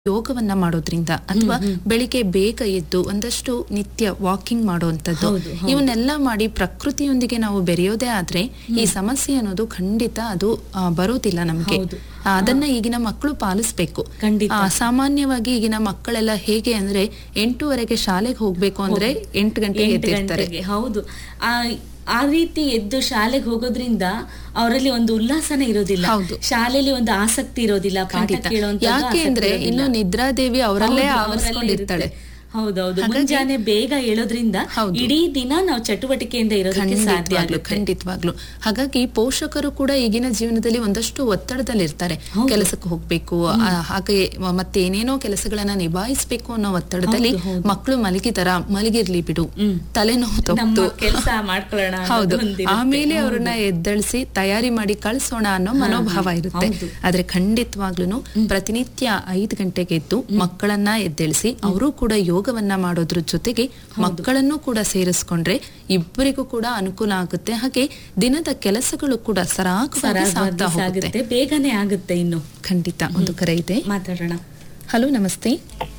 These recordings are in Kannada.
ಯೋಗವನ್ನ ಮಾಡೋದ್ರಿಂದ ಅಥವಾ ಬೆಳಿಗ್ಗೆ ಬೇಗ ಎದ್ದು ಒಂದಷ್ಟು ನಿತ್ಯ ವಾಕಿಂಗ್ ಮಾಡುವಂತದ್ದು ಹೌದು, ಹೌದು. ಇವನ್ನೆಲ್ಲ ಮಾಡಿ ಪ್ರಕೃತಿಯೊಂದಿಗೆ ನಾವು ಬೆರೆಯೋದೇ ಆದ್ರೆ ಈ ಸಮಸ್ಯೆ ಅನ್ನೋದು ಖಂಡಿತ ಅದು ಆ, ಬರೋದಿಲ್ಲ ನಮ್ಗೆ ಹೌದು. ಆ, ಅದನ್ನ ಈಗಿನ ಮಕ್ಕಳು ಪಾಲಿಸ್ಬೇಕು ಖಂಡಿತ. ಆ, ಸಾಮಾನ್ಯವಾಗಿ ಈಗಿನ ಮಕ್ಕಳೆಲ್ಲ ಹೇಗೆ ಅಂದ್ರೆ ಎಂಟೂವರೆಗೆ ಶಾಲೆಗೆ ಹೋಗ್ಬೇಕು ಅಂದ್ರೆ ಎಂಟು ಗಂಟೆಗೆ ಎಂಟು ಎದ್ದಿರ್ತಾರೆ ಗಂಟೆಗೆ ಹೌದು ಆ ಆ ರೀತಿ ಎದ್ದು ಶಾಲೆಗೆ ಹೋಗೋದ್ರಿಂದ ಅವರಲ್ಲಿ ಒಂದು ಉಲ್ಲಾಸನೆ ಇರೋದಿಲ್ಲ ಹೌದು. ಶಾಲೆಯಲ್ಲಿ ಒಂದು ಆಸಕ್ತಿ ಇರೋದಿಲ್ಲ ಪಾಠ ಖಂಡಿತ ಕೇಳುವಂತ ಯಾಕೆ ಅಂದ್ರೆ ಇನ್ನು ನಿದ್ರಾದೇವಿ ಅವರಲ್ಲೇ ಆವರಿಸ್ಕೊಂಡಿರ್ತಾಳೆ ಹೌದೌದು ಹಾಗಾಗಿ- ಮುಂಜಾನೆ ಬೇಗ ಹೇಳೋದ್ರಿಂದ ಹೌದು. ಇಡೀ ದಿನ ನಾವು ಚಟುವಟಿಕೆಯಿಂದ ಇರೋದಕ್ಕೆ ಸಾಧ್ಯ ಖಂಡಿತವಾಗ್ಲು ಆಗುತ್ತೆ ಖಂಡಿತವಾಗ್ಲು ಹಾಗಾಗಿ ಪೋಷಕರು ಕೂಡ ಈಗಿನ ಜೀವನದಲ್ಲಿ ಒಂದಷ್ಟು ಒತ್ತಡದಲ್ಲಿ ಇರ್ತಾರೆ ಹೌದು. ಕೆಲಸಕ್ಕೆ ಹೋಗ್ಬೇಕು ಆ, ಹಾಗೆ ಮ- ಮತ್ತೆ ಏನೇನೋ ಕೆಲಸಗಳನ್ನ ನಿಭಾಯಿಸ್ಬೇಕು ಅನ್ನೋ ಒತ್ತಡದಲ್ಲಿ ಹೌದು, ಹೌದು. ಮಕ್ಕಳು ಮಲಗಿದಾರ ಮಲಗಿರ್ಲಿ ಬಿಡು ಹ್ಮ್. ತಲೆನೋವು ನಮ್ಮ ತಪ್ಪು ಕೆಲಸ ಮಾಡ್ಕೊಳ್ಳೋಣ ಅನ್ನೋದು ಹೌದು ಒಂದಿರುತ್ತೆ. ಆಮೇಲೆ ಹೌದು. ಅವ್ರನ್ನ ಎದ್ದಳಿಸಿ ತಯಾರಿ ಮಾಡಿ ಕಳ್ಸೋಣ ಅನ್ನೋ ಹಾ, ಮನೋಭಾವ ಹಾ, ಇರುತ್ತೆ ಹೌದು. ಆದ್ರೆ ಖಂಡಿತವಾಗ್ಲೂ ಪ್ರತಿನಿತ್ಯ ಐದು ಗಂಟೆಗೆ ಎದ್ದು ಮಕ್ಕಳನ್ನ ಎದ್ದೇಳಿಸಿ ಅವರು ಕೂಡ ಯೋಗವನ್ನ ಮಾಡೋದ್ರ ಜೊತೆಗೆ ಮಕ್ಕಳನ್ನು ಕೂಡ ಸೇರಿಸ್ಕೊಂಡ್ರೆ ಇಬ್ಬರಿಗೂ ಕೂಡ ಅನುಕೂಲ ಆಗುತ್ತೆ ಹಾಗೆ ದಿನದ ಕೆಲಸಗಳು ಕೂಡ ಸರಾಗವಾಗಿ ಸರಾಗವಾಗಿ ಸಾಗ್ತಾ ಹೋಗುತ್ತೆ ಸಾಗುತ್ತೆ ಬೇಗನೆ ಆಗುತ್ತೆ ಇನ್ನು ಖಂಡಿತ ಒಂದು ಕರೆ ಇದೆ ಮಾತಾಡೋಣ ಹಲೋ ನಮಸ್ತೆ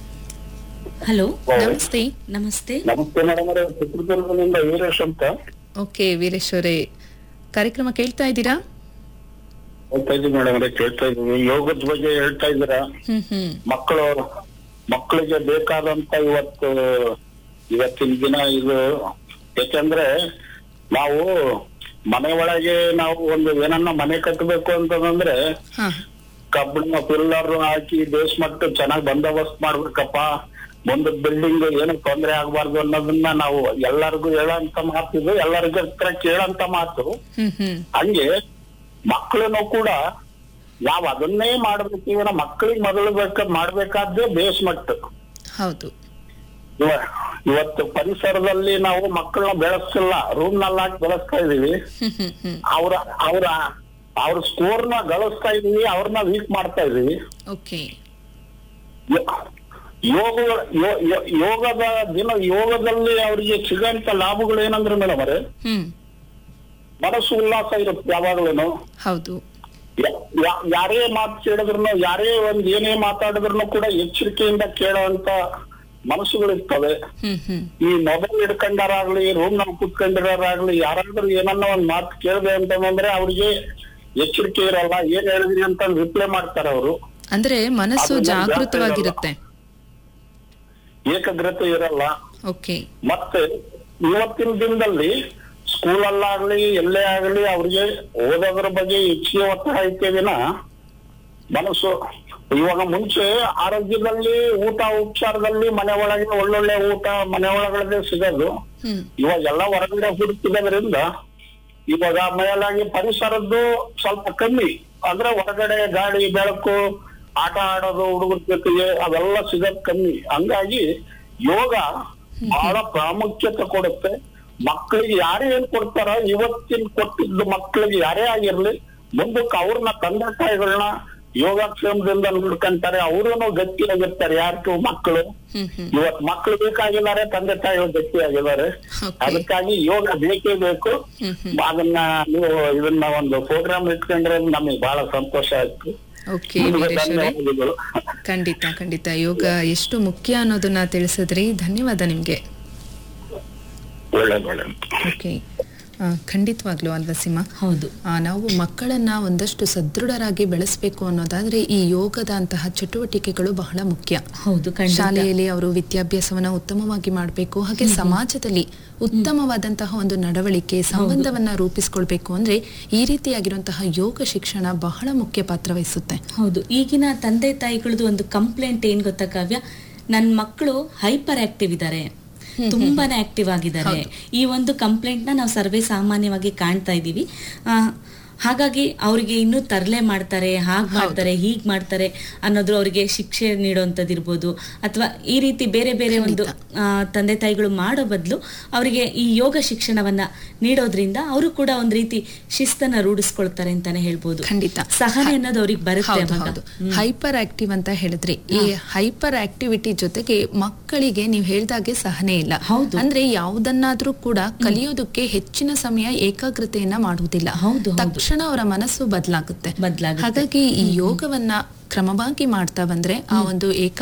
ಹಲೋ ನಮಸ್ತೆ ನಮಸ್ತೆ ನಮಸ್ತೆ ಮೇಡಮ್ ಅವರೇ ಚಿತ್ರದುರ್ಗದಿಂದ ವೀರೇಶ್ ಅಂತ ಓಕೆ ವೀರೇಶ್ವರೇ ಕಾರ್ಯಕ್ರಮ ಕೇಳ್ತಾ ಇದ್ದೀರಾ ಹೇಳ್ತಾ ಇದ್ದೀವಿ ಮೇಡಮ್ ಅವರೇ ಕೇಳ್ತಾ ಇದೀವಿ ಯೋಗದ ಬಗ್ಗೆ ಹೇಳ್ತಾ ಇದ್ದೀರಾ ಹ್ಮ್ ಹ್ಮ್ ಮಕ್ಕಳು ಮಕ್ಕಳಿಗೆ ಬೇಕಾದಂತ ಇವತ್ತು ಇವತ್ತಿನ ದಿನ ಇದು ಯಾಕಂದ್ರೆ ನಾವು ಮನೆ ಒಳಗೆ ನಾವು ಒಂದು ಏನನ್ನ ಮನೆ ಕಟ್ಟಬೇಕು ಅಂತಂದ್ರೆ ಹಾ ಕಬ್ಬಿಣ ಪಿಲ್ಲರ್ ಹಾಕಿ ಬೇಸ್ಮೆಂಟ್ ಚೆನ್ನಾಗಿ ಬಂದೋಬಸ್ತ್ ಮಾಡ್ಬೇಕಪ್ಪ ಮುಂದೆ ಬಿಲ್ಡಿಂಗ್ ಏನು ತೊಂದರೆ ಆಗ್ಬಾರ್ದು ಅನ್ನೋದನ್ನ ನಾವು ಎಲ್ಲರಿಗೂ ಹೇಳೋಂತ ಮಾತು ಇದು ಎಲ್ಲರಿಗೂ ಹತ್ರ ಕೇಳಂತ ಮಾತು ಹ್ಮ್ ಹ್ಮ್ ಹಂಗೆ ಮಕ್ಕಳನ್ನು ಕೂಡ ನಾವ್ ಅದನ್ನೇ ಮಾಡ್ಬೇಕೀಗ ಮಕ್ಕಳಿಗೆ ಮೊದಲು ಬೇಕ ಮಾಡ್ಬೇಕಾದ್ದೇ ಬೇಸ್ಮೆಂಟ್ ಹೌದು ಇವ- ಇವತ್ತು ಪರಿಸರದಲ್ಲಿ ನಾವು ಮಕ್ಕಳನ್ನ ಬೆಳೆಸ್ತಿಲ್ಲ ರೂಮ್ ನಲ್ಲಿ ಹಾಕಿ ಬೆಳೆಸ್ತಾ ಇದೀವಿ ಹ್ಮ್ ಹ್ಮ್ ಹ್ಮ್ ಅವ್ರ ಅವ್ರ ಅವ್ರ ಸ್ಕೋರ್ ನ ಗಳಿಸ್ತಾ ಇದೀವಿ ಅವ್ರನ್ನ ವೀಕ್ ಮಾಡ್ತಾ ಇದೀವಿ ಓಕೆ ಯೋ- ಯೋಗ ಯೋ- ಯೋ- ಯೋಗದ ದಿನ ಯೋಗದಲ್ಲಿ ಅವರಿಗೆ ಸಿಗಂತ ಲಾಭಗಳು ಏನಂದ್ರೆ ಮೇಡಮ್ ಅವರೇ ಹ್ಮ್ ಮನಸ್ಸು ಉಲ್ಲಾಸ ಇರುತ್ತೆ ಯಾವಾಗ್ಲೂ ಹೌದು ಯಾ- ಯಾ- ಯಾರೇ ಮಾತು ಕೇಳಿದ್ರು ಯಾರೇ ಒಂದ್ ಏನೇ ಮಾತಾಡಿದ್ರು ಕೂಡ ಎಚ್ಚರಿಕೆಯಿಂದ ಕೇಳೋಂತ ಮನಸ್ಸುಗಳಿರ್ತವೆ ಹ್ಮ್ ಹ್ಮ್ ಈ ಮೊಬೈಲ್ ಹಿಡ್ಕೊಂಡಾರಾಗ್ಲಿ ರೂಮ್ ನಲ್ಲಿ ಕುತ್ಕೊಂಡಿರೋರಾಗ್ಲಿ ಯಾರಾದ್ರೂ ಏನನ್ನ ಒಂದ್ ಮಾತು ಕೇಳಿದೆ ಅಂತಂದ್ರೆ ಅವ್ರಿಗೆ ಎಚ್ಚರಿಕೆ ಇರಲ್ಲ ಏನ್ ಹೇಳಿದ್ರಿ ಅಂತ ರಿಪ್ಲೈ ಮಾಡ್ತಾರೆ ಅವರು ಅಂದ್ರೆ ಮನಸ್ಸು ಅದನ್ನ ಜಾಗೃತವಾಗಿರುತ್ತೆ ಏಕಾಗ್ರತೆ ಇರಲ್ಲ ಓಕೆ ಮತ್ತೆ ಇವತ್ತಿನ ದಿನದಲ್ಲಿ ಸ್ಕೂಲಲ್ಲಾಗ್ಲಿ ಎಲ್ಲೇ ಆಗ್ಲಿ ಅವ್ರಿಗೆ ಓದೋದ್ರ ಬಗ್ಗೆ ಹೆಚ್ಚಿಗೆ ಒತ್ತಡ ಐತೆ ವಿನ ಮನಸ್ಸು ಇವಾಗ ಮುಂಚೆ ಆರೋಗ್ಯದಲ್ಲಿ ಊಟ ಉಪಚಾರದಲ್ಲಿ ಮನೆ ಒಳಗೆ ಒಳ್ಳೊಳ್ಳೆ ಊಟ ಮನೆ ಒಳಗಡೆ ಸಿಗೋದು ಹ್ಮ್ ಇವಾಗ ಎಲ್ಲ ಹೊರಗಡೆ ಹುಡುಕಿರೋದ್ರಿಂದ ಇವಾಗ ಮೇಲಾಗಿ ಪರಿಸರದ್ದು ಸ್ವಲ್ಪ ಕಮ್ಮಿ ಅಂದ್ರೆ ಹೊರಗಡೆ ಗಾಳಿ ಬೆಳಕು ಆಟ ಆಡೋದು ಹುಡುಗರ ಜೊತೆಗೆ ಅವೆಲ್ಲ ಸಿಗೋದ್ ಕಮ್ಮಿ ಹಂಗಾಗಿ ಯೋಗ ಬಹಳ ಪ್ರಾಮುಖ್ಯತೆ ಕೊಡುತ್ತೆ ಮಕ್ಕಳಿಗೆ ಯಾರೇ ಏನ್ ಕೊಡ್ತಾರ ಇವತ್ತಿನ ಕೊಟ್ಟಿದ್ದು ಮಕ್ಕಳಿಗೆ ಯಾರೇ ಆಗಿರ್ಲಿ ಮುಂದಕ್ಕೆ ಅವ್ರನ್ನ ತಂದೆ ತಾಯಿಗಳನ್ನ ಯೋಗಕ್ಷೇಮದಿಂದ ನೋಡ್ಕೊಂತಾರೆ ಅವರು ಗಟ್ಟಿಯಾಗಿರ್ತಾರೆ ಯಾರು ಮಕ್ಕಳು ಹ್ಮ್ ಹ್ಮ್ ಇವತ್ ಮಕ್ಕಳು ಬೇಕಾಗಿದ್ದಾರೆ ತಂದೆ ತಾಯಿಗಳು ಗಟ್ಟಿಯಾಗಿದ್ದಾರೆ Okay. ಅದಕ್ಕಾಗಿ ಯೋಗ ಬೇಕೇ ಬೇಕು ಹ್ಮ್ ಹ್ಮ್ ಅದನ್ನ ನೀವು ಇದನ್ನ ಒಂದು ಪ್ರೋಗ್ರಾಮ್ ಇಟ್ಕೊಂಡ್ರೆ ನಮಗೆ ಬಹಳ ಸಂತೋಷ ಆಯ್ತು ಓಕೆ ನಿಮ್ಗೆ ವೀರೇಶ್ವರೇ ಧನ್ಯವಾದಗಳು ಖಂಡಿತ ಖಂಡಿತ ಯೋಗ ಎಷ್ಟು ಮುಖ್ಯ ಅನ್ನೋದನ್ನ ತಿಳಿಸಿದ್ರಿ ಧನ್ಯವಾದ ನಿಮ್ಗೆ ಒಳ್ಳೇದು ಒಳ್ಳೇದು ಓಕೆ ಆ, ಖಂಡಿತವಾಗ್ಲೂ ಅಲ್ವಾ ಸಿಮಾ ಹೌದು ಆ, ನಾವು ಮಕ್ಕಳನ್ನ ಒಂದಷ್ಟು ಸದೃಢರಾಗಿ ಬೆಳೆಸಬೇಕು ಅನ್ನೋದಾದ್ರೆ ಈ ಯೋಗದ ಅಂತಹ ಚಟುವಟಿಕೆಗಳು ಬಹಳ ಮುಖ್ಯ ಹೌದು ಖಂಡಿತ ಶಾಲೆಯಲ್ಲಿ ಅವರು ವಿದ್ಯಾಭ್ಯಾಸವನ್ನ ಉತ್ತಮವಾಗಿ ಮಾಡಬೇಕು ಹಾಗೆ ಸಮಾಜದಲ್ಲಿ ಉತ್ತಮವಾದಂತಹ ಒಂದು ನಡವಳಿಕೆ ಸಂಬಂಧವನ್ನ ರೂಪಿಸ್ಕೊಳ್ಬೇಕು ಅಂದ್ರೆ ಈ ರೀತಿಯಾಗಿರುವಂತಹ ಯೋಗ ಶಿಕ್ಷಣ ಬಹಳ ಮುಖ್ಯ ಪಾತ್ರ ವಹಿಸುತ್ತೆ ಹೌದು ಈಗಿನ ತಂದೆ ತಾಯಿಗಳದ್ದು ಒಂದು ಕಂಪ್ಲೇಂಟ್ ಏನ್ ಗೊತ್ತಾ ಕಾವ್ಯ ನನ್ ಮಕ್ಕಳು ಹೈಪರ್ ಆಕ್ಟಿವ್ ಇದ್ದಾರೆ ತುಂಬಾನೇ ಆಕ್ಟಿವ್ ಆಗಿದ್ದಾರೆ ಈ ಒಂದು ಕಂಪ್ಲೇಂಟ್ ನ ನಾವು ಸರ್ವೇ ಸಾಮಾನ್ಯವಾಗಿ ಕಾಣ್ತಾ ಇದ್ದೀವಿ ಆ, ಹಾಗಾಗಿ ಅವರಿಗೆ ಇನ್ನೂ ತರಲೆ ಮಾಡ್ತಾರೆ ಹಾಗ್ ಮಾಡ್ತಾರೆ ಹೀಗ್ ಮಾಡ್ತಾರೆ ಅನ್ನೋದು ಅವರಿಗೆ ಶಿಕ್ಷೆ ನೀಡುವಂಥದ್ದಿರ್ಬೋದು ಅಥವಾ ಈ ರೀತಿ ಬೇರೆ ಬೇರೆ ಒಂದು ಆ, ತಂದೆ ತಾಯಿಗಳು ಮಾಡೋ ಬದಲು ಅವರಿಗೆ ಈ ಯೋಗ ಶಿಕ್ಷಣವನ್ನ ನೀಡೋದ್ರಿಂದ ಅವರು ಕೂಡ ಒಂದ್ ರೀತಿ ಶಿಸ್ತನ್ನ ರೂಢಿಸ್ಕೊಳ್ತಾರೆ ಅಂತಾನೆ ಹೇಳ್ಬೋದು ಖಂಡಿತ ಸಹನೆ ಅನ್ನೋದು ಅವ್ರಿಗೆ ಬರುತ್ತೆ ಹೌದು ಅವಾಗ. ಹೌದು ಹೈಪರ್ ಆಕ್ಟಿವ್ ಅಂತ ಹೇಳಿದ್ರಿ ಈ ಹೈಪರ್ ಆಕ್ಟಿವಿಟಿ ಜೊತೆಗೆ ಮಕ್ಕಳಿಗೆ ನೀವು ಹೇಳ್ದಾಗೆ ಸಹನೆ ಇಲ್ಲ ಹೌದು. ಅಂದ್ರೆ ಯಾವುದನ್ನಾದ್ರೂ ಕೂಡ ಕಲಿಯೋದಕ್ಕೆ ಹೆಚ್ಚಿನ ಸಮಯ ಏಕಾಗ್ರತೆಯನ್ನ ಮಾಡುವುದಿಲ್ಲ ಹೌದು, ಹೌದು. ತಕ್ಷಣ ತಕ್ಷಣ ಅವರ ಮನಸ್ಸು ಬದಲಾಗುತ್ತೆ ಬದ್ಲಾಗುತ್ತೆ. ಹಾಗಾಗಿ ಈ ಯೋಗವನ್ನ ಕ್ರಮವಾಗಿ ಮಾಡ್ತಾ ಬಂದ್ರೆ ಆ ಒಂದು ಏಕ